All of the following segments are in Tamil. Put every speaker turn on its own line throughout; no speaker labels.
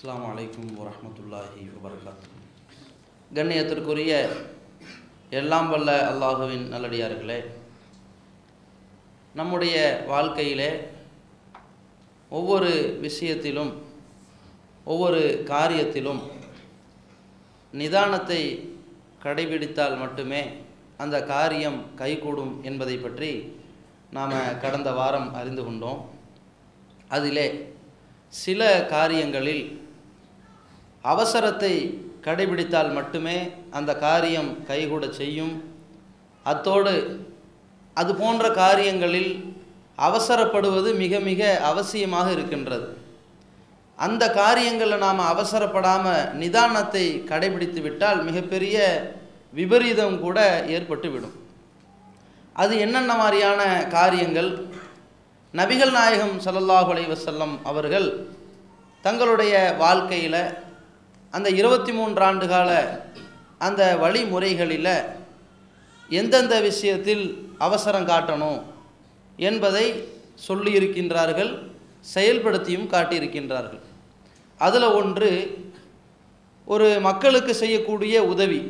அஸ்ஸலாமு அலைக்கும் வரஹ்மத்துல்லாஹி வபரகாத்து கண்ணியத்திற்குரிய எல்லாம் வல்ல அல்லாஹுவின் நல்லடியார்களே நம்முடைய வாழ்க்கையிலே ஒவ்வொரு விஷயத்திலும் ஒவ்வொரு காரியத்திலும் நிதானத்தை கடைபிடித்தால் மட்டுமே அந்த காரியம் கைகூடும் என்பதை பற்றி நாம் கடந்த வாரம் அறிந்து கொண்டோம் அதிலே சில காரியங்களில் அவசரத்தை கடைபிடித்தால் மட்டுமே அந்த காரியம் கைகூட செய்யும் அத்தோடு அது போன்ற காரியங்களில் அவசரப்படுவது மிக மிக அவசியமாக இருக்கின்றது அந்த காரியங்களில் நாம் அவசரப்படாமல் நிதானத்தை கடைபிடித்து விட்டால் மிகப்பெரிய விபரீதம் கூட ஏற்பட்டுவிடும் அது என்னென்ன மாதிரியான காரியங்கள் நபிகள் நாயகம் ஸல்லல்லாஹு அலைஹி வஸல்லம் அவர்கள் தங்களுடைய வாழ்க்கையில் அந்த இருபத்தி மூன்று ஆண்டு கால அந்த வழிமுறைகளில் எந்தெந்த விஷயத்தில் அவசரம் காட்டணும் என்பதை சொல்லியிருக்கின்றார்கள் செயல்படுத்தியும் காட்டியிருக்கின்றார்கள் அதில் ஒன்று ஒரு மக்களுக்கு செய்யக்கூடிய உதவி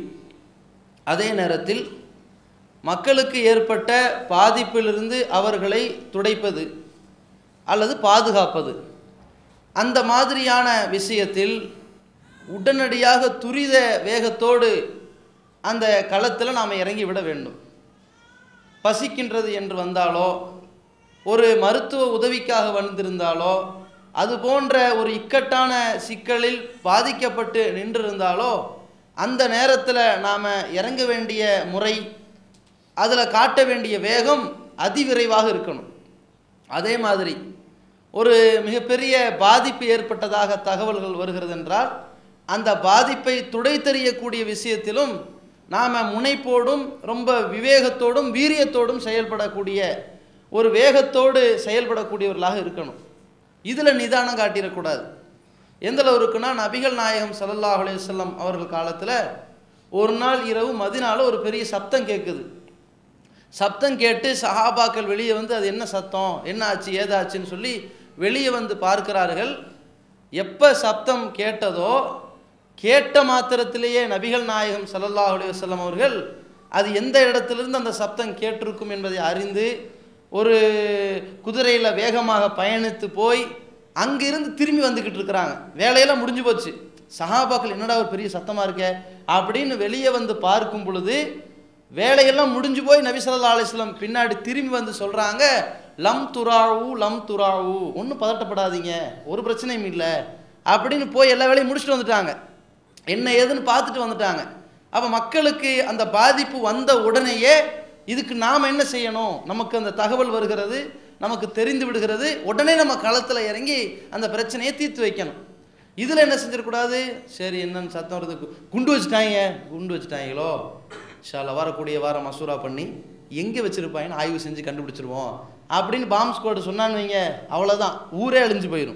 அதே நேரத்தில் மக்களுக்கு ஏற்பட்ட பாதிப்பிலிருந்து அவர்களை துடைப்பது அல்லது பாதுகாப்பது அந்த மாதிரியான விஷயத்தில் உடனடியாக துரித வேகத்தோடு அந்த களத்தில் நாம் இறங்கி விட வேண்டும் பசிக்கின்றது என்று வந்தாலோ ஒரு மருத்துவ உதவிக்காக வந்திருந்தாலோ அது போன்ற ஒரு இக்கட்டான சிக்கலில் பாதிக்கப்பட்டு நின்றிருந்தாலோ அந்த நேரத்தில் நாம் இறங்க வேண்டிய முறை அதில் காட்ட வேண்டிய வேகம் அதிவிரைவாக இருக்கணும் அதே மாதிரி ஒரு மிகப்பெரிய பாதிப்பு ஏற்பட்டதாக தகவல்கள் வருகிறது என்றால் அந்த பாதிப்பை துடைத்தெறியக்கூடிய விஷயத்திலும் நாம் முனைப்போடும் ரொம்ப விவேகத்தோடும் வீரியத்தோடும் செயல்படக்கூடிய ஒரு வேகத்தோடு செயல்படக்கூடியவர்களாக இருக்கணும் இதில் நிதானம் காட்டிடக்கூடாது எந்த அளவு இருக்குன்னா நபிகள் நாயகம் ஸல்லல்லாஹு அலைஹி வஸல்லம் அவர்கள் காலத்தில் ஒரு நாள் இரவு மதினால ஒரு பெரிய சப்தம் கேட்குது சப்தம் கேட்டு சஹாபாக்கள் வெளியே வந்து அது என்ன சத்தம் என்ன ஆச்சு ஏதாச்சுன்னு சொல்லி வெளியே வந்து பார்க்கிறார்கள் எப்போ சப்தம் கேட்டதோ கேட்ட மாத்திரத்திலேயே நபிகள் நாயகம் ஸல்லல்லாஹு அலைஹி வஸல்லம் அவர்கள் அது எந்த இடத்திலிருந்து அந்த சப்தம் கேட்டிருக்கும் என்பதை அறிந்து ஒரு குதிரையில் வேகமாக பயணித்து போய் அங்கிருந்து திரும்பி வந்துக்கிட்டு இருக்கிறாங்க வேலையெல்லாம் முடிஞ்சு போச்சு சஹாபாக்கள் என்னடா ஒரு பெரிய சத்தமாக இருக்க அப்படின்னு வெளியே வந்து பார்க்கும் பொழுது வேலையெல்லாம் முடிஞ்சு போய் நபி ஸல்லல்லாஹு அலைஹி வஸல்லம் பின்னாடி திரும்பி வந்து சொல்கிறாங்க லம் துராவு லம் துராவு ஒன்றும் பதட்டப்படாதீங்க ஒரு பிரச்சனையும் இல்லை அப்படின்னு போய் எல்லா வேலையும் முடிச்சுட்டு வந்துட்டாங்க என்ன ஏதுன்னு பார்த்துட்டு வந்துட்டாங்க அப்போ மக்களுக்கு அந்த பாதிப்பு வந்த உடனேயே இதுக்கு நாம் என்ன செய்யணும் நமக்கு அந்த தகவல் வருகிறது நமக்கு தெரிந்து விடுகிறது உடனே நம்ம களத்தில் இறங்கி அந்த பிரச்சனையை தீர்த்து வைக்கணும் இதில் என்ன செஞ்சிடக்கூடாது சரி என்னன்னு சத்தம் வருது கு- குண்டு வச்சுட்டாங்க குண்டு வச்சுட்டாங்களோ ஷால வரக்கூடிய வாரம் மசூரா பண்ணி எங்கே வச்சுருப்பாங்கன்னு ஆய்வு செஞ்சு கண்டுபிடிச்சிருவோம் அப்படின்னு பாம்ப் ஸ்குவாடு சொன்னான்னு வைங்க அவ்வளோதான் ஊரே அழிஞ்சு போயிடும்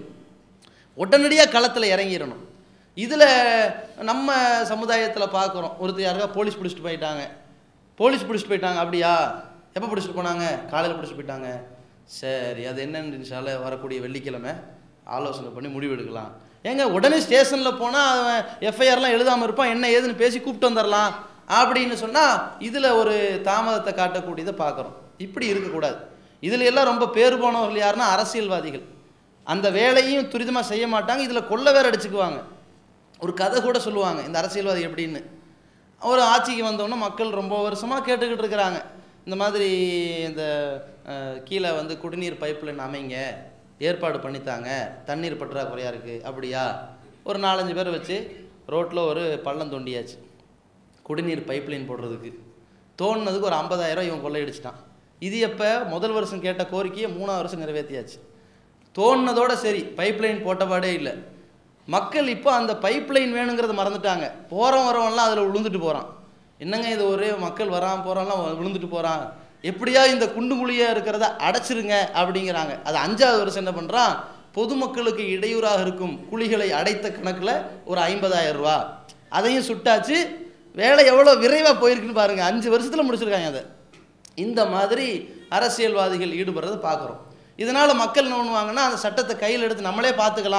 உடனடியாக களத்தில் இறங்கிடணும் இதில் நம்ம சமுதாயத்தில் பார்க்குறோம் ஒருத்தர் யாருக்கா போலீஸ் பிடிச்சிட்டு போயிட்டாங்க போலீஸ் பிடிச்சிட்டு போயிட்டாங்க அப்படியா எப்போ பிடிச்சிட்டு போனாங்க காலையில் பிடிச்சிட்டு போயிட்டாங்க சரி அது என்னன்னு இன்ஷால்ல வரக்கூடிய வெள்ளிக்கிழமை ஆலோசனை பண்ணி முடிவு எடுக்கலாம் ஏங்க உடனே ஸ்டேஷனில் போனால் அவன் எஃப்ஐஆர்லாம் எழுதாமல் இருப்பான் என்ன ஏதுன்னு பேசி கூப்பிட்டு வந்துடலாம் அப்படின்னு சொன்னால் இதில் ஒரு தாமதத்தை காட்டக்கூடியதை பார்க்குறோம் இப்படி இருக்கக்கூடாது இதில் எல்லாம் ரொம்ப பேர் போனவர்கள் யாருன்னா அரசியல்வாதிகள் அந்த வேலையும் துரிதமாக செய்ய மாட்டாங்க இதில் கொள்ள வேற அடிச்சுக்குவாங்க ஒரு கதை கூட சொல்லுவாங்க இந்த அரசியல்வாதி எப்படின்னு ஒரு ஆட்சிக்கு வந்தோன்னே மக்கள் ரொம்ப வருஷமாக கேட்டுக்கிட்டு இருக்கிறாங்க இந்த மாதிரி இந்த அஹ், கீழே வந்து குடிநீர் பைப்லைன் அமைங்க ஏற்பாடு பண்ணித்தாங்க தண்ணீர் பற்றாக்குறையாக இருக்குது அப்படியா ஒரு நாலஞ்சு பேர் வச்சு ரோட்டில் ஒரு பள்ளம் தோண்டியாச்சு குடிநீர் பைப்லைன் போடுறதுக்கு தோணுனதுக்கு ஒரு 50000 ரூபாய் இவன் கொள்ளையடிச்சிட்டான் இது எப்போ முதல் வருஷம் கேட்ட கோரிக்கையை மூணாவது வருஷம் நிறைவேற்றியாச்சு தோணுனதோட சரி பைப்லைன் போட்டபாடே இல்லை மக்கள் இப்போ அந்த பைப்லைன் வேணுங்கிறத மறந்துட்டாங்க போகிறவன் வரவன்லாம் அதில் விழுந்துட்டு போகிறான் என்னங்க இது ஒரே மக்கள் வரான் போகிறான்லாம் விழுந்துட்டு போகிறான் எப்படியா இந்த குண்டு குழியாக இருக்கிறத அடைச்சிருங்க அப்படிங்கிறாங்க அது அஞ்சாவது வருஷம் என்ன பண்ணுறான் பொதுமக்களுக்கு இடையூறாக இருக்கும் குழிகளை அடைத்த கணக்கில் ஒரு 50000 ரூபா அதையும் சுட்டாச்சு வேலை எவ்வளோ விரைவாக போயிருக்குன்னு பாருங்கள் அஞ்சு வருஷத்தில் முடிச்சிருக்காங்க அதை இந்த மாதிரி அரசியல்வாதிகள் ஈடுபடுறதை பார்க்குறோம் இதனால் மக்கள் என்ன பண்ணுவாங்கன்னா அந்த சட்டத்தை கையில் எடுத்து நம்மளே பார்த்துக்கலாம்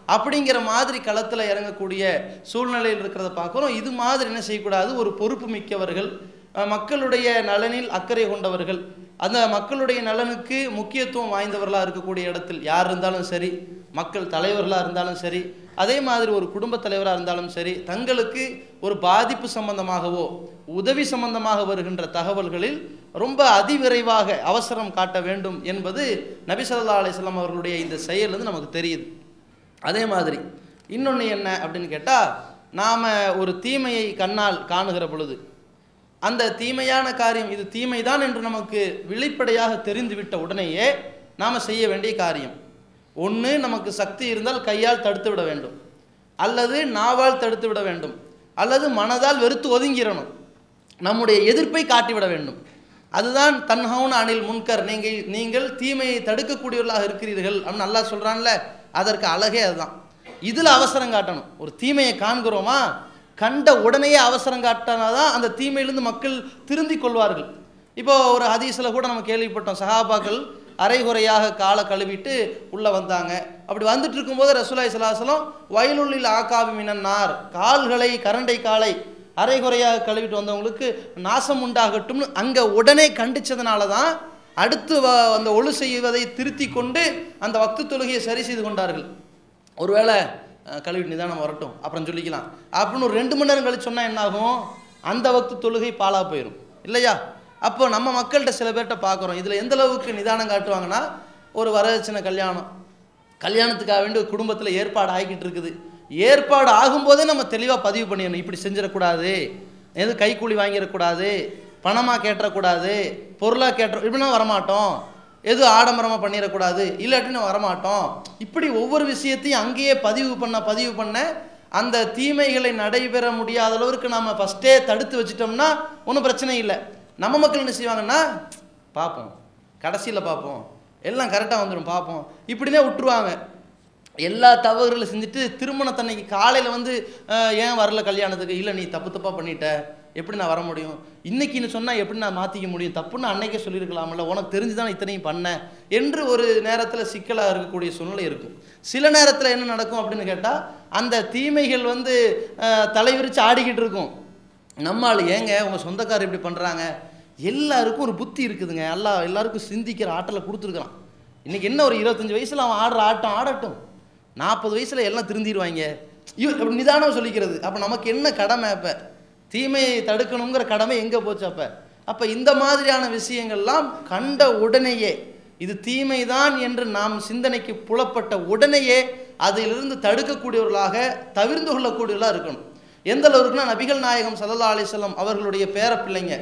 அப்படிங்கிற மாதிரி களத்தில் இறங்கக்கூடிய சூழ்நிலையில் இருக்கிறத பார்க்குறோம் இது மாதிரி என்ன செய்யக்கூடாது ஒரு பொறுப்பு மிக்கவர்கள் அஹ், மக்களுடைய நலனில் அக்கறை கொண்டவர்கள் அந்த மக்களுடைய நலனுக்கு முக்கியத்துவம் வாய்ந்தவர்களாக இருக்கக்கூடிய இடத்தில் யார் இருந்தாலும் சரி மக்கள் தலைவர்களாக இருந்தாலும் சரி அதே மாதிரி ஒரு குடும்ப தலைவராக இருந்தாலும் சரி தங்களுக்கு ஒரு பாதிப்பு சம்பந்தமாகவோ உதவி சம்பந்தமாக வருகின்ற தகவல்களில் ரொம்ப அதிவிரைவாக அவசரம் காட்ட வேண்டும் என்பது நபி ஸல்லல்லாஹு அலைஹி வஸல்லம் அவர்களுடைய இந்த செயல் வந்து நமக்கு தெரியுது அதே மாதிரி இன்னொன்று என்ன அப்படின்னு கேட்டால் நாம் ஒரு தீமையை கண்ணால் காணுகிற பொழுது அந்த தீமையான காரியம் இது தீமைதான் என்று நமக்கு வெளிப்படையாக தெரிந்துவிட்ட உடனேயே நாம் செய்ய வேண்டிய காரியம் ஒன்று நமக்கு சக்தி இருந்தால் கையால் தடுத்து விட வேண்டும் அல்லது நாவால் தடுத்து விட வேண்டும் அல்லது மனதால் வெறுத்து ஒதுங்கிடணும் நம்முடைய எதிர்ப்பை காட்டிவிட வேண்டும் அதுதான் தன்ஹவுன் அனில் முன்கர் நீங்கள் நீங்கள் தீமையை தடுக்கக்கூடியவர்களாக இருக்கிறீர்கள் அப்படின்னு நல்லா சொல்கிறான்ல அதற்கு அழகே அதுதான் இதில் அவசரம் காட்டணும் ஒரு தீமையை காண்கிறோமா கண்ட உடனேயே அவசரம் காட்டினா தான் அந்த தீமையிலிருந்து மக்கள் திருந்திக் கொள்வார்கள் இப்போ ஒரு ஹதீஸில் கூட நம்ம கேள்விப்பட்டோம் சஹாபாக்கள் அரைகுறையாக காலை கழுவிட்டு உள்ளே வந்தாங்க அப்படி வந்துட்டு இருக்கும்போது ரசூலாய் சலாசலம் வயலுள்ளில் ஆக்காவி மினன்னார் கால்களை கரண்டை காலை அரைகுறையாக கழுவிட்டு வந்தவங்களுக்கு நாசம் உண்டாகட்டும்னு அங்கே உடனே கண்டிச்சதுனால தான் அடுத்து வ- அந்த ஒழு செய்வதை திருத்தி கொண்டு அந்த வக்து தொழுகையை சரி செய்து கொண்டார்கள் ஒருவேளை அஹ், கழுவிட்டு நிதானம் வரட்டும் அப்புறம் சொல்லிக்கலாம் அப்படின்னு ஒரு ரெண்டு மணி நேரம் கழிச்சு சொன்னால் என்னாகும் அந்த வக்து தொழுகை பாழா போயிடும் இல்லையா அப்போ நம்ம மக்கள்கிட்ட சில பேர்கிட்ட பார்க்குறோம் இதில் எந்த அளவுக்கு நிதானம் காட்டுவாங்கன்னா ஒரு வரதட்சணை கல்யாணம் கல்யாணத்துக்காக வேண்டி ஒரு குடும்பத்தில் ஏற்பாடு ஆகிக்கிட்டு இருக்குது ஏற்பாடு ஆகும்போதே நம்ம தெளிவாக பதிவு பண்ணிடணும் இப்படி செஞ்சிடக்கூடாது எதுவும் கைக்கூலி வாங்கிடக்கூடாது பணமாக கேட்டக்கூடாது பொருளாக கேட்ட இப்படின்னா வரமாட்டோம் எதுவும் ஆடம்பரமாக பண்ணிடக்கூடாது இல்லாட்டின்னு வரமாட்டோம் இப்படி ஒவ்வொரு விஷயத்தையும் அங்கேயே பதிவு பண்ண பதிவு பண்ண அந்த தீமைகளை நடைபெற முடியாத அளவிற்கு நம்ம ஃபஸ்ட்டே தடுத்து வச்சிட்டோம்னா ஒன்றும் பிரச்சனை இல்லை நம்ம மக்கள் என்ன செய்வாங்கன்னா பார்ப்போம் கடைசியில் பார்ப்போம் எல்லாம் கரெக்டாக வந்துடும் பார்ப்போம் இப்படினே விட்டுருவாங்க எல்லா தவறுகளை செஞ்சுட்டு திருமணத்தன்னைக்கு காலையில் வந்து அஹ், ஏன் வரல கல்யாணத்துக்கு இல்லை நீ தப்பு தப்பாக பண்ணிட்ட எப்படி நான் வர முடியும் இன்னைக்குன்னு சொன்னால் எப்படி நான் மாற்றிக்க முடியும் தப்புன்னு அன்னைக்கே சொல்லியிருக்கலாம்ல உனக்கு தெரிஞ்சு தான் இத்தனையும் பண்ணேன் என்று ஒரு நேரத்தில் சிக்கலாக இருக்கக்கூடிய சூழ்நிலை இருக்கும் சில நேரத்தில் என்ன நடக்கும் அப்படின்னு கேட்டால் அந்த தீமைகள் வந்து அஹ், தலைவிரிச்சு ஆடிக்கிட்டு இருக்கும் நம்மால் ஏங்க உங்கள் சொந்தக்காரர் இப்படி பண்ணுறாங்க எல்லாருக்கும் ஒரு புத்தி இருக்குதுங்க எல்லா எல்லாருக்கும் சிந்திக்கிற ஆற்றலை கொடுத்துருக்குறான் இன்றைக்கி என்ன ஒரு இருபத்தஞ்சி வயசில் அவன் ஆடுற ஆட்டம் ஆடட்டும் நாற்பது வயசில் எல்லாம் திருந்திடுவாங்க ஐயோ அப்படி நிதானம் சொல்லிக்கிறது அப்போ நமக்கு என்ன கடமை இப்போ தீமையை தடுக்கணுங்கிற கடமை எங்கே போச்சு அப்போ அப்போ இந்த மாதிரியான விஷயங்கள்லாம் கண்ட உடனேயே இது தீமைதான் என்று நாம் சிந்தனைக்கு புலப்பட்ட உடனேயே அதிலிருந்து தடுக்கக்கூடியவர்களாக தவிர்ந்து கொள்ளக்கூடியவர்களாக இருக்கணும் எந்த அளவுக்குன்னா நபிகள் நாயகம் சல்லல்லா அலிசல்லாம் அவர்களுடைய பேரப்பிள்ளைங்க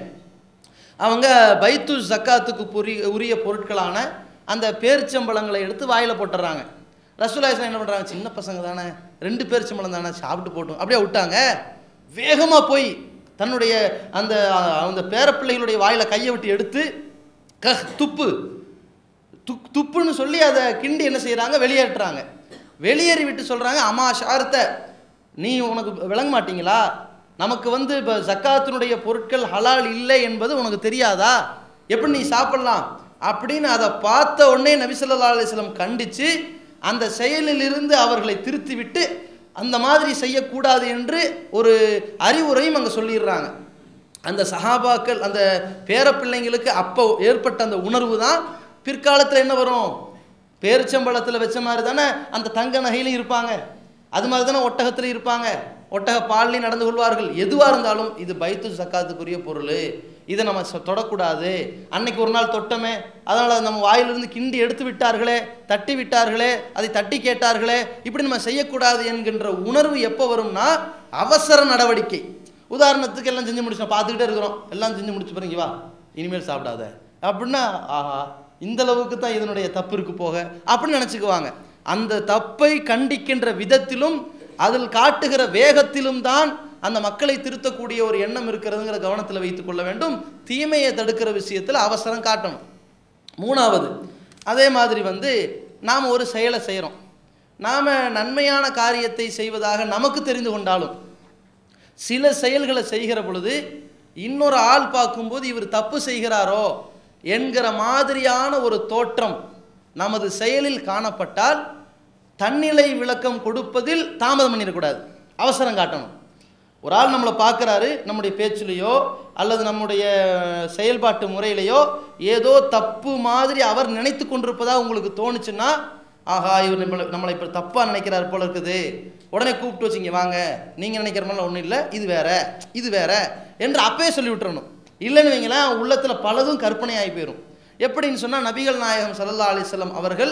அவங்க பைத்து ஜக்காத்துக்கு புரி உரிய பொருட்களான அந்த பேரிச்சம்பழங்களை எடுத்து வாயில் போட்டுறாங்க ரசூலாசன் என்ன பண்ணுறாங்க சின்ன பசங்க தானே ரெண்டு பேரிச்சம்பழம் தானே சாப்பிட்டு போட்டும் அப்படியே விட்டாங்க வேகமாக போய் தன்னுடைய அந்த அந்த பேரப்பிள்ளைகளுடைய வாயில் கையை விட்டு எடுத்து கஹ் துப்பு துக் துப்புன்னு சொல்லி அதை கிண்டி என்ன செய்கிறாங்க வெளியேற்றுறாங்க வெளியேறி விட்டு சொல்கிறாங்க அம்மா ஷாரத்தை நீ உனக்கு விளங்க மாட்டீங்களா நமக்கு வந்து இப்போ ஜக்காத்தினுடைய பொருட்கள் ஹலால் இல்லை என்பது உனக்கு தெரியாதா எப்படி நீ சாப்பிடலாம் அப்படின்னு அதை பார்த்த உடனே நபிசல்லா அலிஸ்லம் கண்டித்து அந்த செயலிலிருந்து அவர்களை திருத்தி விட்டு அந்த மாதிரி செய்யக்கூடாது என்று ஒரு அறிவுரையும் அங்கே சொல்லிடுறாங்க அந்த சஹாபாக்கள் அந்த பேரப்பிள்ளைங்களுக்கு அப்போ ஏற்பட்ட அந்த உணர்வு தான் பிற்காலத்தில் என்ன வரும் பேரிச்சம்பழத்தில் வச்ச மாதிரி தானே அந்த தங்க நகையிலும் இருப்பாங்க அது மாதிரி தானே ஒட்டகத்தில் இருப்பாங்க ஒட்டக பால்லையும் நடந்து கொள்வார்கள் எதுவாக இருந்தாலும் இது பைத்து சக்காத்துக்குரிய பொருள் இதை நம்ம சொ- தொடக்கூடாது அன்னைக்கு ஒரு நாள் தொட்டமே அதனால் நம்ம வாயிலிருந்து கிண்டி எடுத்து விட்டார்களே தட்டி விட்டார்களே அதை தட்டி கேட்டார்களே இப்படி நம்ம செய்யக்கூடாது என்கின்ற உணர்வு எப்போ வரும்னா அவசர நடவடிக்கை உதாரணத்துக்கு எல்லாம் செஞ்சு முடிச்சோம் பார்த்துக்கிட்டே இருக்கிறோம் எல்லாம் செஞ்சு முடிச்சு பாருங்க வா இனிமேல் சாப்பிடாத அப்படின்னா ஆஹா இந்த அளவுக்கு தான் இதனுடைய தப்பு இருக்கு போக அப்படின்னு நினச்சிக்குவாங்க அந்த தப்பை கண்டிக்கின்ற விதத்திலும் அதில் காட்டுகிற வேகத்திலும் தான் அந்த மக்களை திருத்தக்கூடிய ஒரு எண்ணம் இருக்கிறதுங்கிற கவனத்தில் வைத்துக் கொள்ள வேண்டும் தீமையை தடுக்கிற விஷயத்தில் அவசரம் காட்டணும் மூணாவது அதே மாதிரி வந்து நாம் ஒரு செயலை செய்கிறோம் நாம் நன்மையான காரியத்தை செய்வதாக நமக்கு தெரிந்து கொண்டாலும் சில செயல்களை செய்கிற பொழுது இன்னொரு ஆள் பார்க்கும்போது இவர் தப்பு செய்கிறாரோ என்கிற மாதிரியான ஒரு தோற்றம் நமது செயலில் காணப்பட்டால் தன்னிலை விளக்கம் கொடுப்பதில் தாமதம் பண்ணிடக்கூடாது அவசரம் காட்டணும் ஒரு ஆள் நம்மளை பார்க்குறாரு நம்முடைய பேச்சிலேயோ அல்லது நம்முடைய செயல்பாட்டு முறையிலையோ ஏதோ தப்பு மாதிரி அவர் நினைத்து கொண்டிருப்பதா உங்களுக்கு தோணுச்சுன்னா ஆஹா இவர் நம்மளை நம்மளை இப்போ தப்பாக நினைக்கிறார் போல இருக்குது உடனே கூப்பிட்டு வச்சிங்க வாங்க நீங்கள் நினைக்கிற மாதிரிலாம் ஒன்றும் இல்லை இது வேற இது வேற என்று அப்பயே சொல்லி விட்டுறணும் இல்லைன்னு வைங்களேன் உள்ளத்தில் பலதும் கற்பனையாகி போயிடும் எப்படின்னு சொன்னால் நபிகள் நாயகம் சல்லா அலிஸ்லாம் அவர்கள்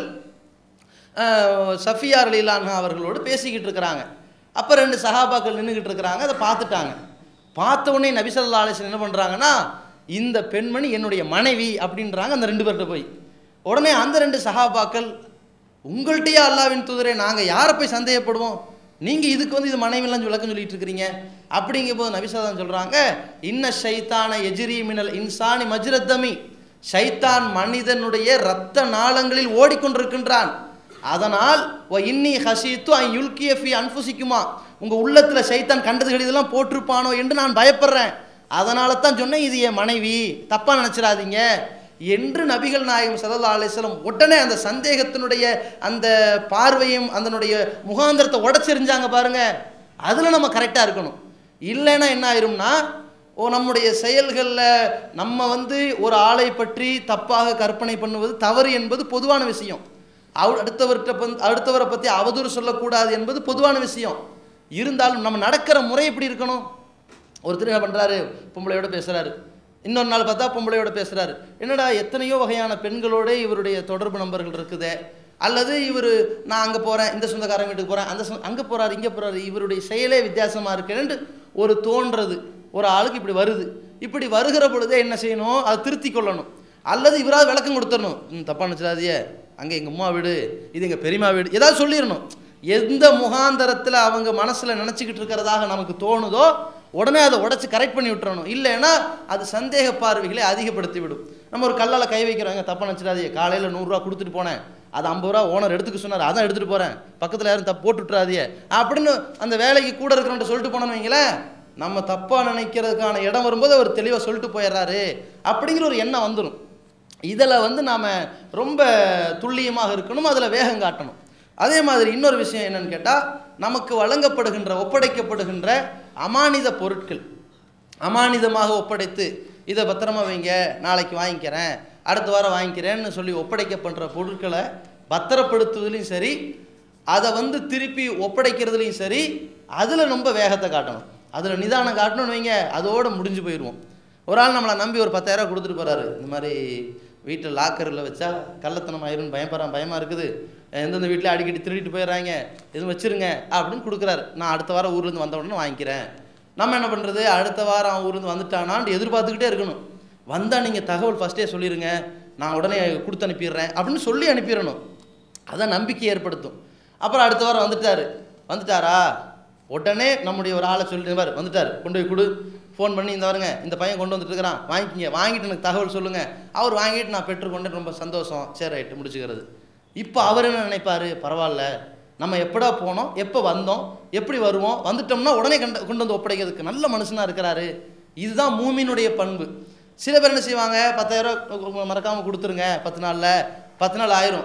அஹ், சஃபியார் அலிலான்ஹா அவர்களோடு பேசிக்கிட்டு இருக்கிறாங்க அப்போ ரெண்டு சஹாபாக்கள் நின்றுக்கிட்டு இருக்கிறாங்க அதை பார்த்துட்டாங்க பார்த்த உடனே நபி ஸல்லல்லாஹு அலைஹி வஸல்லம் என்ன பண்ணுறாங்கன்னா இந்த பெண்மணி என்னுடைய மனைவி அப்படின்றாங்க அந்த ரெண்டு பேர்கிட்ட போய் உடனே அந்த ரெண்டு சஹாபாக்கள் உங்கள்கிட்டயே அல்லாவின் தூதரே நாங்கள் யாரை போய் சந்தேகப்படுவோம் நீங்கள் இதுக்கு வந்து இது மனைவிலாம் விளக்கம் சொல்லிட்டு இருக்கிறீங்க அப்படிங்கும் போது நபிசாதம் சொல்கிறாங்க இன்ன ஷைத்தான எஜிரி மினல் இன்சானி மஜ்ரத்தமி ஷைத்தான் மனிதனுடைய இரத்த நாளங்களில் ஓடிக்கொண்டிருக்கின்றான் அதனால் ஒ இன்னி ஹசீத்து ஐ யுல்கிய ஃபி அன்ஃபுசிக்குமா உங்கள் உள்ளத்தில் சைத்தான் கண்டதுகள் இதெல்லாம் போட்டிருப்பானோ என்று நான் பயப்படுறேன் அதனால தான் சொன்னேன் இது என் மனைவி தப்பாக நினச்சிடாதீங்க என்று நபிகள் நாயகம் ஸல்லல்லாஹு அலைஹி வஸல்லம் உடனே அந்த சந்தேகத்தினுடைய அந்த பார்வையும் அதனுடைய முகாந்திரத்தை உடச்செறிஞ்சாங்க பாருங்க அதில் நம்ம கரெக்டாக இருக்கணும் இல்லைன்னா என்ன ஆயிரும்னா ஓ நம்முடைய செயல்களில் நம்ம வந்து ஒரு ஆளை பற்றி தப்பாக கற்பனை பண்ணுவது தவறு என்பது பொதுவான விஷயம் அவ அடுத்தவர்கிட்ட பந் அடுத்தவரை பற்றி அவதூறு சொல்லக்கூடாது என்பது பொதுவான விஷயம் இருந்தாலும் நம்ம நடக்கிற முறை எப்படி இருக்கணும் ஒருத்தர் என்ன பண்ணுறாரு பொம்பளையோட பேசுகிறாரு இன்னொரு நாள் பார்த்தா பொம்பளையோட பேசுகிறாரு என்னடா எத்தனையோ வகையான பெண்களோட இவருடைய தொடர்பு நம்பர்கள் இருக்குதே அல்லது இவர் நான் அங்கே போகிறேன் இந்த சொந்தக்காரங்க வீட்டுக்கு போகிறேன் அந்த அங்கே போகிறாரு இங்கே போகிறாரு இவருடைய செயலே வித்தியாசமாக இருக்குன்னு ஒரு தோன்றது ஒரு ஆளுக்கு இப்படி வருது இப்படி வருகிற பொழுதே என்ன செய்யணும் அதை திருத்தி கொள்ளணும் அல்லது இவராவது விளக்கம் கொடுத்துடணும் ம் தப்பா நினச்சிடாதியே அங்கே எங்கள் அம்மா வீடு இது எங்கள் பெரியம்மா வீடு ஏதாவது சொல்லிடணும் எந்த முகாந்தரத்தில் அவங்க மனசில் நினச்சிக்கிட்டு இருக்கிறதாக நமக்கு தோணுதோ உடனே அதை உடச்சி கரெக்ட் பண்ணி விட்டுறணும் இல்லைன்னா அது சந்தேக பார்வைகளை அதிகப்படுத்தி விடும் நம்ம ஒரு கல்லால் கை வைக்கிறோங்க தப்பா நினச்சிடாதீங்க காலையில் நூறுரூவா கொடுத்துட்டு போனேன் அது ஐம்பது ரூபா ஓனர் எடுத்துக்க சொன்னார் அதான் எடுத்துகிட்டு போகிறேன் பக்கத்தில் யாரும் தப்பு போட்டு விட்டுறாதீங்க அப்படின்னு அந்த வேலைக்கு கூட இருக்கிறவன்ட்ட சொல்லிட்டு போனோன்னு வைங்களேன் நம்ம தப்பாக நினைக்கிறதுக்கான இடம் வரும்போது அவர் தெளிவாக சொல்லிட்டு போயிடுறாரு அப்படிங்கிற ஒரு எண்ணம் வந்துடும் இதில் வந்து நாம் ரொம்ப துல்லியமாக இருக்கணும் அதில் வேகம் காட்டணும் அதே மாதிரி இன்னொரு விஷயம் என்னன்னு கேட்டால் நமக்கு வழங்கப்படுகின்ற ஒப்படைக்கப்படுகின்ற அமானித பொருட்கள் அமானிதமாக ஒப்படைத்து இதை பத்திரமா வைங்க நாளைக்கு வாங்கிக்கிறேன் அடுத்த வாரம் வாங்கிக்கிறேன்னு சொல்லி ஒப்படைக்கப்படுற பொருட்களை பத்திரப்படுத்துவதுலையும் சரி அதை வந்து திருப்பி ஒப்படைக்கிறதுலையும் சரி அதில் ரொம்ப வேகத்தை காட்டணும் அதில் நிதானம் காட்டணும்னு வைங்க அதோடு முடிஞ்சு போயிடுவோம் ஒரு ஆள் நம்மளை நம்பி ஒரு பத்தாயிரம் கொடுத்துட்டு போகிறாரு இந்த மாதிரி வீட்டில் லாக்கரில் வச்சா கள்ளத்தனம் ஆயிரும்னு பயப்படுறான் பயமாக இருக்குது எந்தெந்த வீட்டில் அடிக்கடி திருடிட்டு போயிடுறாங்க எதுவும் வச்சிருங்க அப்படின்னு கொடுக்குறாரு நான் அடுத்த வாரம் ஊர்லேருந்து வந்த உடனே வாங்கிக்கிறேன் நம்ம என்ன பண்ணுறது அடுத்த வாரம் அவன் ஊர்லேருந்து வந்துட்டானான்னு எதிர்பார்த்துக்கிட்டே இருக்கணும் வந்தால் நீங்கள் தகவல் ஃபஸ்ட்டே சொல்லிடுங்க நான் உடனே கொடுத்து அனுப்பிடுறேன் அப்படின்னு சொல்லி அனுப்பிடணும் அதான் நம்பிக்கை ஏற்படுத்தும் அப்புறம் அடுத்த வாரம் வந்துட்டாரு வந்துட்டாரா உடனே நம்முடைய ஒரு ஆளை சொல்லிட்டு பாரு வந்துட்டார் கொண்டு போய் கொடு ஃபோன் பண்ணி இந்த வருங்க இந்த பையன் கொண்டு வந்துட்டு இருக்கிறான் வாங்கிக்கிங்க வாங்கிட்டு எனக்கு தகவல் சொல்லுங்கள் அவர் வாங்கிட்டு நான் பெற்றுக்கொண்டு ரொம்ப சந்தோஷம் சரி ரைட்டு முடிச்சுக்கிறது இப்போ அவர் என்ன நினைப்பாரு பரவாயில்ல நம்ம எப்படா போனோம் எப்போ வந்தோம் எப்படி வருவோம் வந்துட்டோம்னா உடனே கண்டு கொண்டு வந்து ஒப்படைக்கிறதுக்கு நல்ல மனுஷனாக இருக்கிறாரு இதுதான் மூமினுடைய பண்பு சில பேர் என்ன செய்வாங்க பத்தாயிரம் மறக்காமல் கொடுத்துருங்க பத்து நாளில் பத்து நாள் ஆயிரும்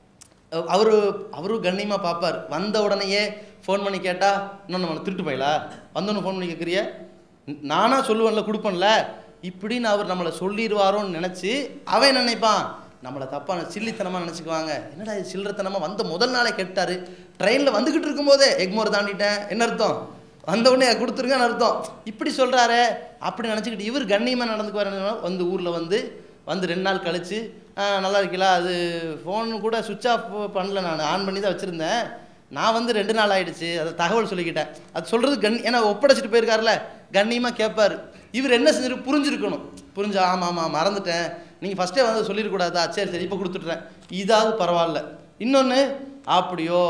அவரு அவரும் கண்ணியமாக பார்ப்பார் வந்த உடனேயே ஃபோன் பண்ணி கேட்டால் இன்னும் நம்ம திருட்டு போயிலா வந்தோன்னு ஃபோன் பண்ணி கேட்குறிய நானாக சொல்லுவேன்ல கொடுப்பேன்ல இப்படின்னு அவர் நம்மளை சொல்லிடுவாரோன்னு நினச்சி அவன் என்ன நினைப்பான் நம்மளை தப்பான சில்லித்தனமாக நினச்சிக்குவாங்க என்னடா இது சில்லறத்தனமாக வந்த முதல் நாளே கேட்டார் ட்ரெயினில் வந்துக்கிட்டு இருக்கும்போதே எக்மோர் தாண்டிட்டேன் என்ன அர்த்தம் வந்த உடனே கொடுத்துருங்கன்னு அர்த்தம் இப்படி சொல்கிறாரே அப்படி நினச்சிக்கிட்டு இவர் கண்ணியமாக நடந்துக்குவார் வந்து ஊரில் வந்து வந்து ரெண்டு நாள் கழித்து நல்லா இருக்கீங்களா அது ஃபோன் கூட சுவிட்ச் ஆஃப் பண்ணல நான் ஆன் பண்ணி தான் வச்சுருந்தேன் நான் வந்து ரெண்டு நாள் ஆயிடுச்சு அதை தகவல் சொல்லிக்கிட்டேன் அது சொல்கிறது கண் ஏன்னா ஒப்படைச்சிட்டு போயிருக்காருல கண்ணியமாக கேட்பார் இவர் என்ன செஞ்சிரு புரிஞ்சிருக்கணும் புரிஞ்சா ஆமாம் ஆமாம் மறந்துட்டேன் நீங்கள் ஃபஸ்ட்டே வந்து சொல்லிடக்கூடாதா சரி சரி இப்போ கொடுத்துட்றேன் இதாவது பரவாயில்ல இன்னொன்று அப்படியோ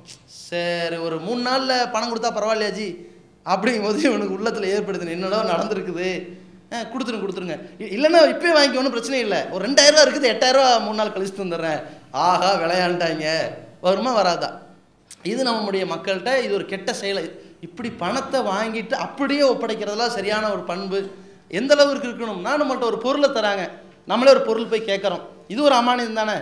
சரி ஒரு மூணு நாளில் பணம் கொடுத்தா பரவாயில்லையா ஜி அப்படிங்கும்போது இவனுக்கு உள்ளத்தில் ஏற்படுத்துன என்னடோ நடந்திருக்குது ஆ கொடுத்துருங்க கொடுத்துருங்க இ- இல்லைன்னா இப்போயே வாங்கிக்க ஒன்றும் பிரச்சனை இல்லை ஒரு ரெண்டாயிரம் ரூபா இருக்குது எட்டாயிரம் ரூபா மூணு நாள் கழிச்சு தந்துடுறேன் ஆஹா விளையாண்டாங்க வருமா வராதா இது நம்முடைய மக்கள்கிட்ட இது ஒரு கெட்ட செயல் இப்படி பணத்தை வாங்கிட்டு அப்படியே ஒப்படைக்கிறதெல்லாம் சரியான ஒரு பண்பு எந்த அளவுக்கு இருக்கணும்னா நம்மள்ட்ட ஒரு பொருளை தராங்க நம்மளே ஒரு பொருள் போய் கேட்குறோம் இது ஒரு அமானியம் தானே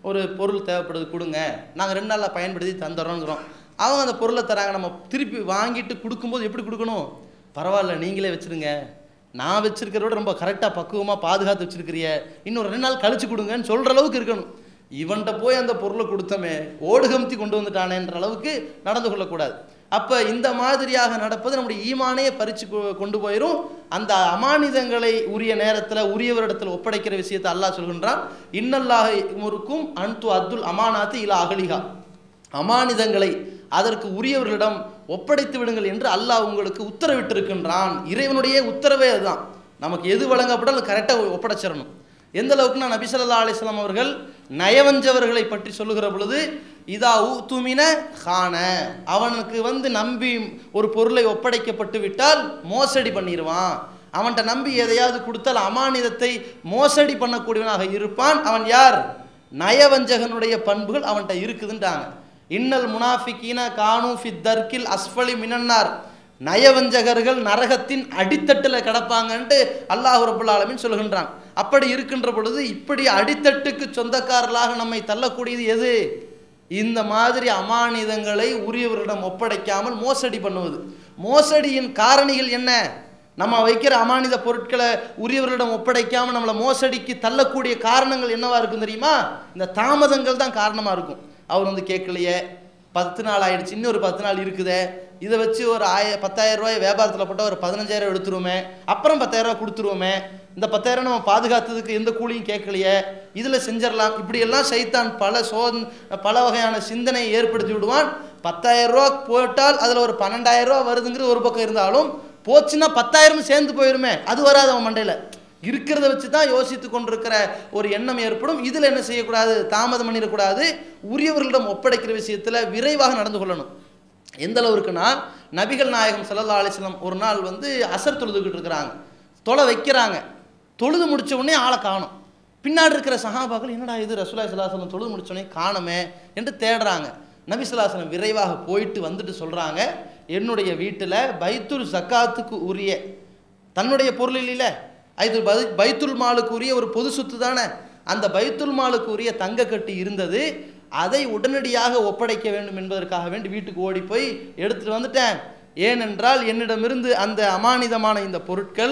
ஒரு பொருள் தேவைப்படுது கொடுங்க நாங்கள் ரெண்டு நாளில் பயன்படுத்தி தந்துடுறோங்கிறோம் அவங்க அந்த பொருளை தராங்க நம்ம திருப்பி வாங்கிட்டு கொடுக்கும்போது எப்படி கொடுக்கணும் பரவாயில்ல நீங்களே வச்சுருங்க நான் வச்சிருக்கிறத விட ரொம்ப கரெக்டாக பக்குவமாக பாதுகாத்து வச்சிருக்கிறிய இன்னும் ரெண்டு நாள் கழிச்சு கொடுங்கன்னு சொல்கிற அளவுக்கு இருக்கணும் இவன்கிட்ட போய் அந்த பொருளை கொடுத்தமே ஓடுகம்தி கொண்டு வந்துட்டானேன்ற அளவுக்கு நடந்து கொள்ளக்கூடாது அப்போ இந்த மாதிரியாக நடப்பது நம்முடைய ஈமானையே பறித்து கொ- கொண்டு போயிடும் அந்த அமானிதங்களை உரிய நேரத்தில் உரியவரிடத்தில் ஒப்படைக்கிற விஷயத்தை அல்லாஹ் சொல்கின்றான் இன்னல்லாக முறுக்கும் அன்து அத்துல் அமானாத்து இலா அகலிகா அமானிதங்களை அதற்கு உரியவர்களிடம் ஒப்படைத்து விடுங்கள் என்று அல்லாஹ் உங்களுக்கு உத்தரவிட்டிருக்கின்றான் இறைவனுடைய உத்தரவே அதுதான் நமக்கு எது வழங்கப்பட்டாலும் கரெக்டாக ஒப்படைச்சிடணும் எந்த அளவுக்குன்னா நபி ஸல்லல்லாஹு அலைஹி வஸல்லம் அவர்கள் நயவஞ்சவர்களை பற்றி சொல்லுகிற பொழுது இதா ஊத்துமின கான அவனுக்கு வந்து நம்பி ஒரு பொருளை ஒப்படைக்கப்பட்டு விட்டால் மோசடி பண்ணிடுவான் அவன்கிட்ட நம்பி எதையாவது கொடுத்தால் அமானிதத்தை மோசடி பண்ணக்கூடியவனாக இருப்பான் அவன் யார் நயவஞ்சகனுடைய பண்புகள் அவன்கிட்ட இருக்குதுன்றாங்க இன்னல் முனாஃபிகீன கானு ஃபித் தர்க்கில் அஸ்ஃபலி மினன்னார் நயவஞ்சகர்கள் நரகத்தின் அடித்தட்டில் கிடப்பாங்கன்ட்டு அல்லாஹ் ரபுல் ஆலமீன் சொல்கின்றான் அப்படி இருக்கின்ற பொழுது இப்படி அடித்தட்டுக்கு சொந்தக்காரர்களாக நம்மை தள்ளக்கூடியது எது இந்த மாதிரி அமானிதங்களை உரியவரிடம் ஒப்படைக்காமல் மோசடி பண்ணுவது மோசடியின் காரணிகள் என்ன நம்ம வைக்கிற அமானித பொருட்களை உரியவர்களிடம் ஒப்படைக்காம நம்மளை மோசடிக்கு தள்ளக்கூடிய காரணங்கள் என்னவா இருக்கும் தெரியுமா இந்த தாமதங்கள் தான் காரணமா இருக்கும் அவர் வந்து கேட்கலையே பத்து நாள் ஆயிடுச்சு இன்னும் ஒரு பத்து நாள் இருக்குதே இதை வச்சு ஒரு ஆய பத்தாயிரம் ரூபாய் வியாபாரத்தில் போட்டால் ஒரு பதினஞ்சாயிரம் எடுத்துருவோமே அப்புறம் பத்தாயிரம் ரூபாய் கொடுத்துருவோமே இந்த பத்தாயிரம் நம்ம பாதுகாத்ததுக்கு எந்த கூலியும் கேட்கலையே இதில் செஞ்சிடலாம் இப்படியெல்லாம் சைத்தான் பல சோதன் பல வகையான சிந்தனையை ஏற்படுத்தி விடுவான் பத்தாயிரம் ரூபா போட்டால் அதில் ஒரு பன்னெண்டாயிரம் ரூபா வருதுங்கிறது ஒரு பக்கம் இருந்தாலும் போச்சுன்னா பத்தாயிரம் சேர்ந்து போயிருமே அது வராது அவன் மண்டையில் இருக்கிறத வச்சு தான் யோசித்து கொண்டிருக்கிற ஒரு எண்ணம் ஏற்படும் இதில் என்ன செய்யக்கூடாது தாமதம் பண்ணிடக்கூடாது உரியவர்களிடம் ஒப்படைக்கிற விஷயத்தில் விரைவாக நடந்து கொள்ளணும் எந்த அளவுக்குன்னா நபிகள் நாயகம் ஸல்லல்லாஹு அலைஹி வஸல்லம் ஒரு நாள் வந்து அசர் தொழுதுகிட்டு இருக்கிறாங்க தொலை வைக்கிறாங்க தொழுது முடிச்ச உடனே ஆளை காணும் பின்னாடி இருக்கிற சஹாபாக்கள் என்னடா இது ரசூலுல்லாஹி ஸல்லல்லாஹு அலைஹி வஸல்லம் தொழுது முடிச்ச உடனே காணுமே என்று தேடுறாங்க நபி ஸல்லல்லாஹு அலைஹி வஸல்லம் விரைவாக போயிட்டு வந்துட்டு சொல்றாங்க என்னுடைய வீட்டில் பைத்துல் ஜக்காத்துக்கு உரிய தன்னுடைய பொருள் இல்லைல்ல இது பை- பைத்துல் மாலுக்கு உரிய ஒரு பொது சொத்து தானே அந்த பைத்துல் மாலுக்கு உரிய தங்கக்கட்டு இருந்தது அதை உடனடியாக ஒப்படைக்க வேண்டும் என்பதற்காக வேண்டி வீட்டுக்கு ஓடி போய் எடுத்துட்டு வந்துட்டேன் ஏனென்றால் என்னிடமிருந்து அந்த அமானிதமான இந்த பொருட்கள்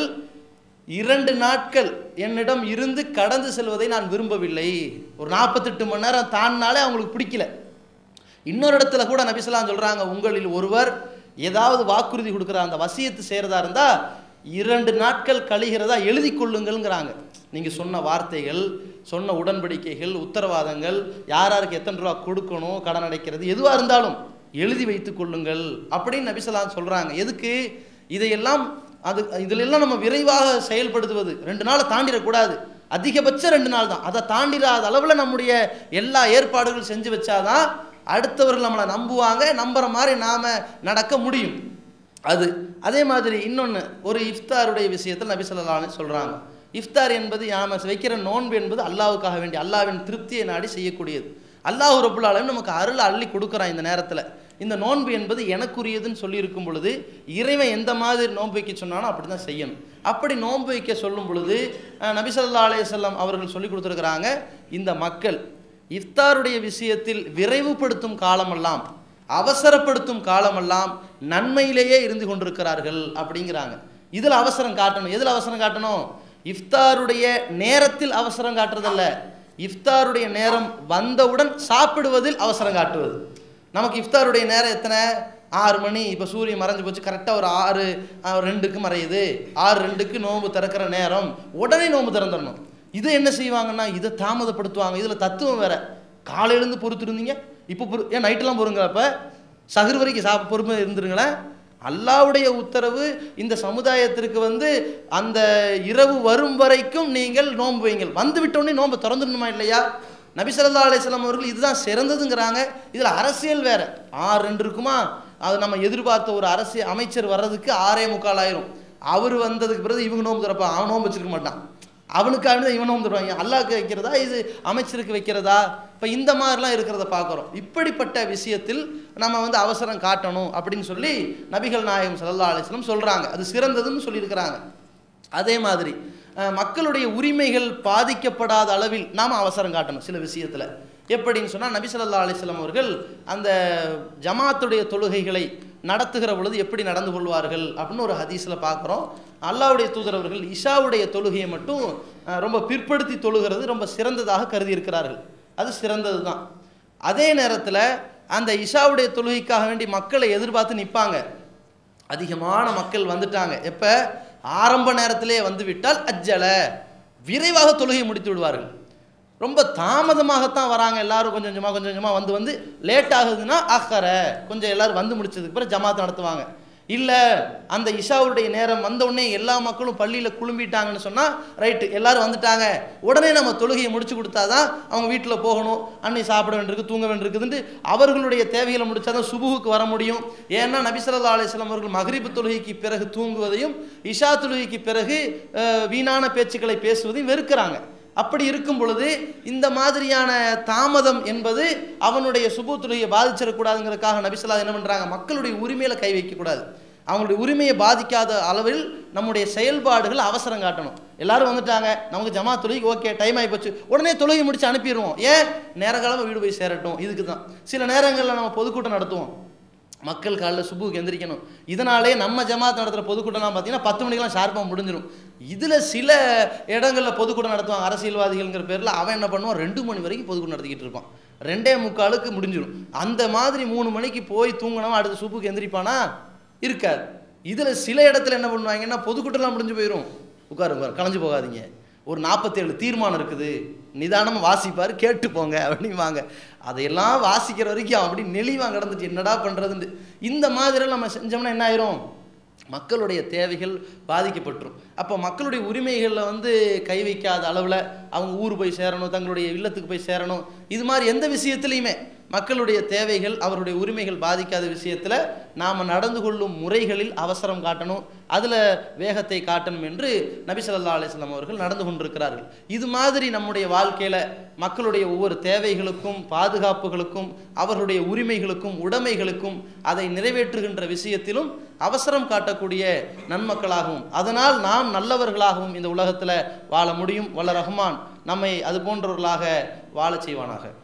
இரண்டு நாட்கள் என்னிடம் இருந்து கடந்து செல்வதை நான் விரும்பவில்லை ஒரு நாற்பத்தெட்டு மணி நேரம் தாண்டினாலே அவங்களுக்கு பிடிக்கல இன்னொரு இடத்துல கூட நபிசலாம் சொல்றாங்க உங்களில் ஒருவர் ஏதாவது வாக்குறுதி கொடுக்குற அந்த வசியத்து செய்கிறதா இருந்தா இரண்டு நாட்கள் கழிகிறதா எழுதி கொள்ளுங்கள்ங்கிறாங்க நீங்க சொன்ன வார்த்தைகள் சொன்ன உடன்படிக்கைகள் உத்தரவாதங்கள் யார் யாருக்கு எத்தனை ரூபா கொடுக்கணும் கடன் அடைக்கிறது எதுவாக இருந்தாலும் எழுதி வைத்துக் கொள்ளுங்கள் அப்படின்னு நபிசலாம் சொல்றாங்க எதுக்கு இதையெல்லாம் அது இதுல எல்லாம் நம்ம விரைவாக செயல்படுத்துவது ரெண்டு நாளை தாண்டிடக்கூடாது அதிகபட்சம் ரெண்டு நாள் தான் அதை தாண்டிடாத அளவில் நம்முடைய எல்லா ஏற்பாடுகளும் செஞ்சு வச்சாதான் அடுத்தவர்கள் நம்மளை நம்புவாங்க நம்புற மாதிரி நாம நடக்க முடியும் அது அதே மாதிரி இன்னொன்று ஒரு இஃப்தாருடைய விஷயத்தில் நபி ஸல்லல்லாஹு அலைஹி சொல்கிறாங்க இஃப்தார் என்பது நாம வைக்கிற நோன்பு என்பது அல்லாஹ்வுக்காக வேண்டி அல்லாஹ்வின் திருப்தியை நாடி செய்யக்கூடியது அல்லாஹ் ரபுல் ஆலமீன் நமக்கு அருள் அள்ளி கொடுக்குறான் இந்த நேரத்தில் இந்த நோன்பு என்பது எனக்குரியதுன்னு சொல்லியிருக்கும் பொழுது இறைவன் எந்த மாதிரி நோன்பு வைக்க சொன்னானோ அப்படி தான் செய்யணும் அப்படி நோன்பு வைக்க சொல்லும் பொழுது அஹ், நபி ஸல்லல்லாஹு அலைஹி வஸல்லம் அவர்கள் சொல்லி கொடுத்துருக்குறாங்க இந்த மக்கள் இஃப்தாருடைய விஷயத்தில் விரைவுபடுத்தும் காலமெல்லாம் அவசரப்படுத்தும் காலமெல்லாம் நன்மையிலேயே இருந்து கொண்டிருக்கிறார்கள் அப்படிங்கிறாங்க இதில் அவசரம் காட்டணும் எதில் அவசரம் காட்டணும் இஃப்தாருடைய நேரத்தில் அவசரம் காட்டுறதல்ல இஃப்தாருடைய நேரம் வந்தவுடன் சாப்பிடுவதில் அவசரம் காட்டுவது நமக்கு இஃப்தாருடைய நேரம் எத்தனை ஆறு மணி இப்போ சூரியன் மறைஞ்சு போச்சு கரெக்டாக ஒரு ஆறு ஆ, ரெண்டுக்கு மறையுது ஆறு ரெண்டுக்கு நோன்பு திறக்கிற நேரம் உடனே நோன்பு திறந்துடணும் இதை என்ன செய்வாங்கன்னா இதை தாமதப்படுத்துவாங்க இதில் தத்துவம் வேற காலையிலேருந்து பொறுத்திருந்தீங்க இப்போ பொறு ஏன் நைட்டெல்லாம் பொறுங்க அப்போ சகுர் வரைக்கும் சாப்பிட பொறுமை இருந்துருங்களேன் அல்லாவுடைய உத்தரவு இந்த சமுதாயத்திற்கு வந்து அந்த இரவு வரும் வரைக்கும் நீங்கள் நோன்பு வைங்கள் வந்து விட்டோடனே நோன்பு திறந்துடணுமா இல்லையா நபி ஸல்லல்லாஹு அலைஹி வஸல்லம் அவர்கள் இதுதான் சிறந்ததுங்கிறாங்க இதில் அரசியல் வேற ஆறு ரெண்டு இருக்குமா அது நம்ம எதிர்பார்த்த ஒரு அரசியல் அமைச்சர் வர்றதுக்கு ஆறே முக்கால் ஆயிரும் அவர் வந்ததுக்கு பிறகு இவங்க நோன்பு திறப்பான் அவன் நோன்பு வச்சிருக்க மாட்டான் அவனுக்காக தான் இவன் நோன்பு தருவாங்க அல்லாஹ்க்கு வைக்கிறதா இது அமைச்சருக்கு வைக்கிறதா இப்போ இந்த மாதிரிலாம் இருக்கிறத பார்க்குறோம் இப்படிப்பட்ட விஷயத்தில் நம்ம வந்து அவசரம் காட்டணும் அப்படின்னு சொல்லி நபிகள் நாயகம் ஸல்லல்லாஹு அலைஹி வஸல்லம் சொல்கிறாங்க அது சிறந்ததுன்னு சொல்லியிருக்கிறாங்க அதே மாதிரி அஹ், மக்களுடைய உரிமைகள் பாதிக்கப்படாத அளவில் நாம் அவசரம் காட்டணும் சில விஷயத்தில் எப்படின்னு சொன்னால் நபி ஸல்லல்லாஹு அலைஹி வஸல்லம் அவர்கள் அந்த ஜமாத்துடைய தொழுகைகளை நடத்துகிற பொழுது எப்படி நடந்து கொள்வார்கள் அப்படின்னு ஒரு ஹதீஸில் பார்க்குறோம் அல்லாஹ்வுடைய தூதர் அவர்கள் இஷாவுடைய தொழுகையை மட்டும் அஹ், ரொம்ப பிற்படுத்தி தொழுகிறது ரொம்ப சிறந்ததாக கருதி இருக்கிறார்கள் அது சிறந்தது தான் அதே நேரத்தில் அந்த இஷாவுடைய தொழுகைக்காக வேண்டி மக்களை எதிர்பார்த்து நிற்பாங்க அதிகமான மக்கள் வந்துட்டாங்க எப்போ ஆரம்ப நேரத்திலே வந்து விட்டால் அஜ்ஜல விரைவாக தொழுகையை முடித்து விடுவார்கள் ரொம்ப தாமதமாகத்தான் வராங்க எல்லாரும் கொஞ்சம் கொஞ்சமாக கொஞ்சம் கொஞ்சமாக வந்து வந்து லேட் ஆகுதுன்னா அக்கற கொஞ்சம் எல்லாரும் வந்து முடிச்சதுக்கு பிறகு ஜமாத் நடத்துவாங்க இல்லை அந்த இஷாவுடைய நேரம் வந்த உடனே எல்லா மக்களும் பள்ளியில் குழும்பிட்டாங்கன்னு சொன்னால் ரைட்டு எல்லாரும் வந்துட்டாங்க உடனே நம்ம தொழுகையை முடிச்சு கொடுத்தாதான் அவங்க வீட்டில் போகணும் அன்னை சாப்பிட வேண்டியிருக்கு தூங்க வேண்டியிருக்குதுன்ட்டு அவர்களுடைய தேவைகளை முடிச்சாதான் சுபுவுக்கு வர முடியும் ஏன்னா நபி ஸல்லல்லாஹு அலைஹி வஸல்லம் அவர்கள் மகரிபு தொழுகைக்கு பிறகு தூங்குவதையும் இஷா தொழுகைக்கு பிறகு அஹ், வீணான பேச்சுக்களை பேசுவதையும் வெறுக்கிறாங்க அப்படி இருக்கும் பொழுது இந்த மாதிரியான தாமதம் என்பது அவனுடைய சுபு தொழுகையை பாதிச்சிடக்கூடாதுங்கிறதுக்காக நபிசல்லா என்ன பண்ணுறாங்க மக்களுடைய உரிமையில் கை வைக்கக்கூடாது அவங்களுடைய உரிமையை பாதிக்காத அளவில் நம்முடைய செயல்பாடுகள் அவசரம் காட்டணும் எல்லாரும் வந்துட்டாங்க நமக்கு ஜமா தொழுகை ஓகே டைம் ஆகி போச்சு உடனே தொழுகை முடிச்சு அனுப்பிடுவோம் ஏன் நேரங்காலமாக வீடு போய் சேரட்டும் இதுக்கு தான் சில நேரங்களில் நம்ம பொதுக்கூட்டம் நடத்துவோம் மக்கள் காலைல சுபுக்கு எந்திரிக்கணும் இதனாலே நம்ம ஜமாத் நடத்துகிற பொதுக்கூட்டம்லாம் பார்த்தீங்கன்னா பத்து மணிக்கெல்லாம் ஷார்ப்பாக முடிஞ்சிடும் இதில் சில இடங்களில் பொதுக்கூட்டம் நடத்துவாங்க அரசியல்வாதிகள்ங்கிற பேரில் அவன் என்ன பண்ணுவான் ரெண்டு மணி வரைக்கும் பொதுக்கூட்டம் நடத்திக்கிட்டு இருப்பான் ரெண்டே முக்காலுக்கு முடிஞ்சிடும் அந்த மாதிரி மூணு மணிக்கு போய் தூங்கினவன் அடுத்து சுபுக்கு எந்திரிப்பானா இருக்காது இதில் சில இடத்துல என்ன பண்ணுவாங்கன்னா பொதுக்கூட்டம்லாம் முடிஞ்சு போயிடும் உட்காரு உட்காரு கலைஞ்சு போகாதீங்க ஒரு நாற்பத்தேழு தீர்மானம் இருக்குது நிதானமாக வாசிப்பார் கேட்டு போங்க அப்படிம்பாங்க அதையெல்லாம் வாசிக்கிற வரைக்கும் அப்படி நெளிவாக கிடந்துட்டு என்னடா பண்ணுறதுன்னு இந்த மாதிரி நம்ம செஞ்சோம்னா என்ன ஆயிரும் மக்களுடைய தேவைகள் பாதிக்கப்பட்டுரும் அப்போ மக்களுடைய உரிமைகளில் வந்து கை வைக்காத அளவில் அவங்க ஊர் போய் சேரணும் தங்களுடைய இல்லத்துக்கு போய் சேரணும் இது மாதிரி எந்த விஷயத்துலையுமே மக்களுடைய தேவைகள் அவருடைய உரிமைகள் பாதிக்காத விஷயத்தில் நாம் நடந்து கொள்ளும் முறைகளில் அவசரம் காட்டணும் அதில் வேகத்தை காட்டணும் என்று நபி ஸல்லல்லாஹு அலைஹி வஸல்லம் அவர்கள் நடந்து கொண்டிருக்கிறார்கள் இது மாதிரி நம்முடைய வாழ்க்கையில் மக்களுடைய ஒவ்வொரு தேவைகளுக்கும் பாதுகாப்புகளுக்கும் அவர்களுடைய உரிமைகளுக்கும் உடைமைகளுக்கும் அதை நிறைவேற்றுகின்ற விஷயத்திலும் அவசரம் காட்டக்கூடிய நன்மக்களாகவும் அதனால் நாம் நல்லவர்களாகவும் இந்த உலகத்தில் வாழ முடியும் வல்ல ரஹ்மான் நம்மை அது போன்றவர்களாக வாழச் செய்வானாக